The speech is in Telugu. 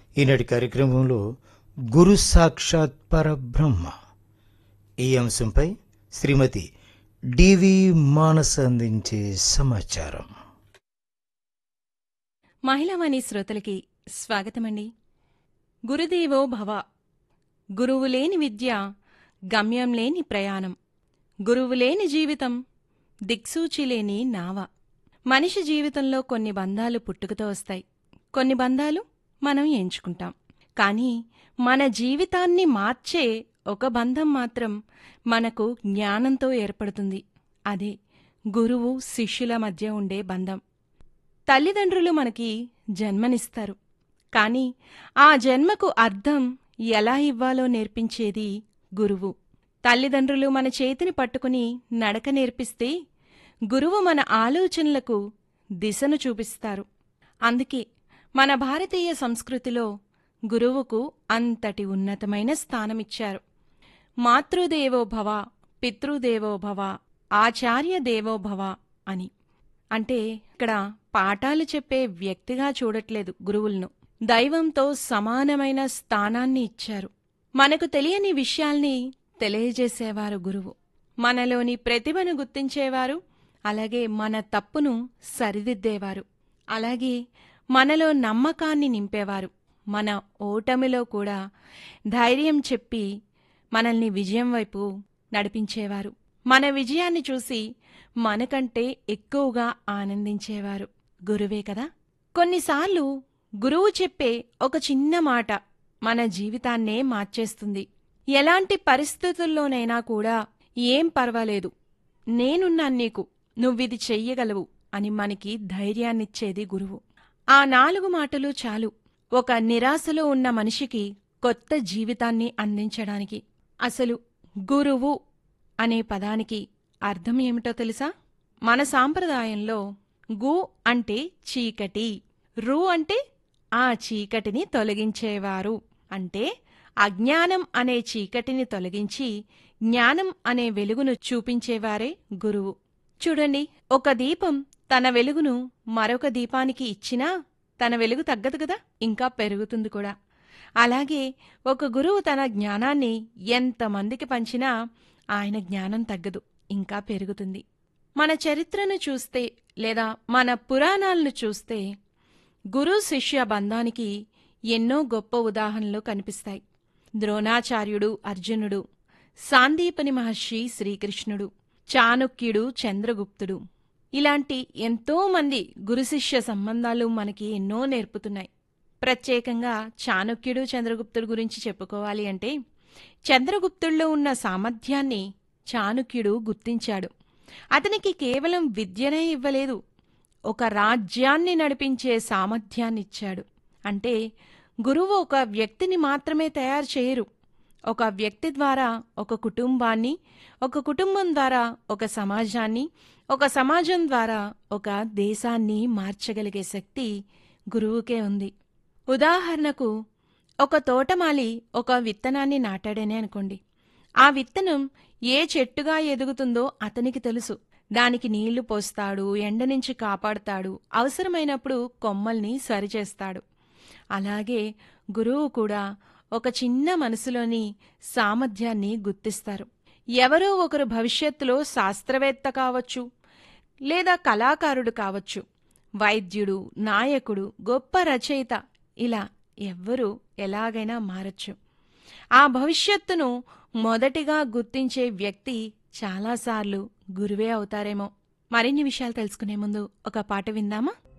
ఈనాటి కార్యక్రమంలో గురు సాక్షాత్ పరబ్రహ్మ ఈ అంశంపై శ్రీమతి డివి మానస అందించే సమాచారం మహిళావాణి శ్రోతలకి స్వాగతమండి గురుదేవో భవ గురువు లేని విద్య గమ్యం లేని ప్రయాణం గురువు లేని జీవితం దిక్సూచి లేని నావ మనిషి జీవితంలో కొన్ని బంధాలు పుట్టుకతో వస్తాయి కొన్ని బంధాలు మనం ఎంచుకుంటాం కానీ మన జీవితాన్ని మార్చే ఒక బంధం మాత్రం మనకు జ్ఞానంతో ఏర్పడుతుంది అదే గురువు శిష్యుల మధ్య ఉండే బంధం తల్లిదండ్రులు మనకి జన్మనిస్తారు కాని ఆ జన్మకు అర్థం ఎలా ఇవ్వాలో నేర్పించేది గురువు తల్లిదండ్రులు మన చేతిని పట్టుకుని నడక నేర్పిస్తే గురువు మన ఆలోచనలకు దిశను చూపిస్తారు అందుకే మన భారతీయ సంస్కృతిలో గురువుకు అంతటి ఉన్నతమైన స్థానమిచ్చారు మాతృదేవో భవ పితృదేవో భవ ఆచార్య దేవో భవ అని అంటే ఇక్కడ పాఠాలు చెప్పే వ్యక్తిగా చూడట్లేదు గురువులను దైవంతో సమానమైన స్థానాన్ని ఇచ్చారు మనకు తెలియని విషయాల్ని తెలియజేసేవారు గురువు మనలోని ప్రతిభను గుర్తించేవారు అలాగే మన తప్పును సరిదిద్దేవారు అలాగే మనలో నమ్మకాన్ని నింపేవారు మన ఓటమిలో కూడా ధైర్యం చెప్పి మనల్ని విజయం వైపు నడిపించేవారు మన విజయాన్ని చూసి మనకంటే ఎక్కువగా ఆనందించేవారు గురువే కదా కొన్నిసార్లు గురువు చెప్పే ఒక చిన్న మాట మన జీవితాన్నే మార్చేస్తుంది ఎలాంటి పరిస్థితుల్లోనైనా కూడా ఏం పర్వాలేదు నేనున్నాను నీకు నువ్విది చెయ్యగలవు అని మనకి ధైర్యాన్నిచ్చేది గురువు ఆ నాలుగు మాటలు చాలు ఒక నిరాశలో ఉన్న మనిషికి కొత్త జీవితాన్ని అందించడానికి అసలు గురువు అనే పదానికి అర్థం ఏమిటో తెలుసా మన సాంప్రదాయంలో గు అంటే చీకటి రు అంటే ఆ చీకటిని తొలగించేవారు అంటే అజ్ఞానం అనే చీకటిని తొలగించి జ్ఞానం అనే వెలుగును చూపించేవారే గురువు చూడండి ఒక దీపం తన వెలుగును మరొక దీపానికి ఇచ్చినా తన వెలుగు తగ్గదు కదా ఇంకా పెరుగుతుంది కూడా అలాగే ఒక గురువు తన జ్ఞానాన్ని ఎంతమందికి పంచినా ఆయన జ్ఞానం తగ్గదు ఇంకా పెరుగుతుంది మన చరిత్రను చూస్తే లేదా మన పురాణాలను చూస్తే గురు శిష్య బంధానికి ఎన్నో గొప్ప ఉదాహరణలు కనిపిస్తాయి ద్రోణాచార్యుడు అర్జునుడు సాందీపని మహర్షి శ్రీకృష్ణుడు చాణుక్యుడు చంద్రగుప్తుడు ఇలాంటి ఎంతోమంది గురుశిష్య సంబంధాలు మనకి ఎన్నో నేర్పుతున్నాయి ప్రత్యేకంగా చాణుక్యుడు చంద్రగుప్తుడు గురించి చెప్పుకోవాలి అంటే చంద్రగుప్తుల్లో ఉన్న సామర్థ్యాన్ని చాణుక్యుడు గుర్తించాడు అతనికి కేవలం విద్యనే ఇవ్వలేదు ఒక రాజ్యాన్ని నడిపించే సామర్థ్యాన్నిచ్చాడు అంటే గురువు ఒక వ్యక్తిని మాత్రమే తయారు చేయరు ఒక వ్యక్తి ద్వారా ఒక కుటుంబాన్ని ఒక కుటుంబం ద్వారా ఒక సమాజాన్ని ఒక సమాజం ద్వారా ఒక దేశాన్ని మార్చగలిగే శక్తి గురువుకే ఉంది ఉదాహరణకు ఒక తోటమాలి ఒక విత్తనాన్ని నాటాడనే అనుకోండి ఆ విత్తనం ఏ చెట్టుగా ఎదుగుతుందో అతనికి తెలుసు దానికి నీళ్లు పోస్తాడు ఎండ నుంచి కాపాడుతాడు అవసరమైనప్పుడు కొమ్మల్ని సరిచేస్తాడు అలాగే గురువు కూడా ఒక చిన్న మనసులోని సామర్థ్యాన్ని గుర్తిస్తారు ఎవరో ఒకరు భవిష్యత్తులో శాస్త్రవేత్త కావచ్చు లేదా కళాకారుడు కావచ్చు వైద్యుడు నాయకుడు గొప్ప రచయిత ఇలా ఎవ్వరూ ఎలాగైనా మారచ్చు ఆ భవిష్యత్తును మొదటిగా గుర్తించే వ్యక్తి చాలాసార్లు గురువే అవుతారేమో మరిన్ని విషయాలు తెలుసుకునే ముందు ఒక పాట విందామా